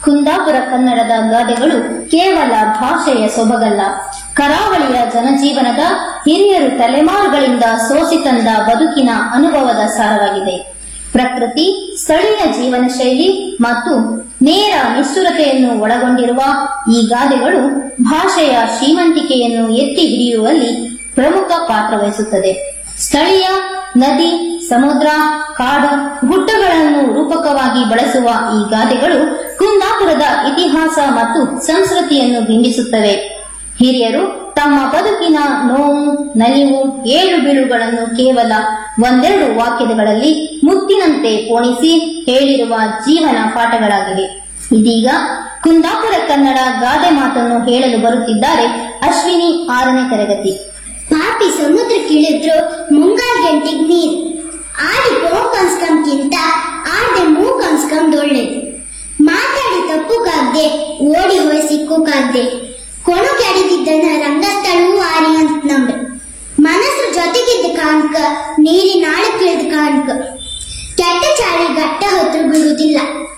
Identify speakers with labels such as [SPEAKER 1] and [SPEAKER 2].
[SPEAKER 1] ಕುಂದಾಪುರ ಕನ್ನಡದ ಗಾದೆಗಳು ಕೇವಲ ಭಾಷೆಯ ಸೊಬಗಲ್ಲ ಕರಾವಳಿಯ ಜನಜೀವನದ ಹಿರಿಯರು ತಲೆಮಾರುಗಳಿಂದ ಸೋಸಿ ತಂದ ಬದುಕಿನ ಅನುಭವದ ಸಾರವಾಗಿದೆ ಪ್ರಕೃತಿ ಸ್ಥಳೀಯ ಜೀವನ ಶೈಲಿ ಮತ್ತು ನೇರ ನಿಷ್ಠುರತೆಯನ್ನು ಒಳಗೊಂಡಿರುವ ಈ ಗಾದೆಗಳು ಭಾಷೆಯ ಶ್ರೀಮಂತಿಕೆಯನ್ನು ಎತ್ತಿ ಹಿಡಿಯುವಲ್ಲಿ ಪ್ರಮುಖ ಪಾತ್ರ ವಹಿಸುತ್ತದೆ ಸ್ಥಳೀಯ ನದಿ ಸಮುದ್ರ ಕಾಡು ಗುಡ್ಡಗಳನ್ನು ರೂಪಕವಾಗಿ ಬಳಸುವ ಈ ಗಾದೆಗಳು ಕುಂದಾಪುರದ ಇತಿಹಾಸ ಮತ್ತು ಸಂಸ್ಕೃತಿಯನ್ನು ಬಿಂಬಿಸುತ್ತವೆ ಹಿರಿಯರು ತಮ್ಮ ಬದುಕಿನ ನೋವು ನಲಿವು ಏಳು ಬೀಳುಗಳನ್ನು ಕೇವಲ ಒಂದೆರಡು ವಾಕ್ಯಗಳಲ್ಲಿ ಮುತ್ತಿನಂತೆ ಪೋಣಿಸಿ ಹೇಳಿರುವ ಜೀವನ ಪಾಠಗಳಾಗಿವೆ ಇದೀಗ ಕುಂದಾಪುರ ಕನ್ನಡ ಗಾದೆ ಮಾತನ್ನು ಹೇಳಲು ಬರುತ್ತಿದ್ದಾರೆ ಅಶ್ವಿನಿ ಆರನೇ ತರಗತಿ
[SPEAKER 2] ಪಾಪಿ ಸಮುದ್ರಕ್ಕಿಳಿದ್ರು ಮುಂಗಾಲ್ ಗಂಟಿಗ್ ನೀರ್ ಆಡಿ ಪೋಕ್ ಅನ್ಸ್ಕಂಕಿಂತ ಆಡ್ದೆ ಮೂಕ್ ಅನ್ಸ್ಕಂದ್ ಒಳ್ಳೇದು ಮಾತಾಡಿ ತಪ್ಪುಕಾಗ್ದೆ ಓಡಿ ಹೋಯ್ ಸಿಕ್ಕುಕಾಗ್ದೆ ಕೊಣಕ್ಕೆ ಅಡಿದಿದ್ದನ್ನ ರಂಗಸ್ಥಳವೂ ಆರಿ ಅಂತ ನಂಬ್ರೆ ಮನಸ್ಸು ಜೊತೆಗಿದ್ದ ಕಾಣ್ಕ ನೀರಿನ ಆಳಕ್ಕಿಳಿದ ಕಾಣ್ಕ ಕೆಟ್ಟ ಚಾಳಿ ಗಟ್ಟ ಹೊತ್ತು ಬಿಡುವುದಿಲ್ಲ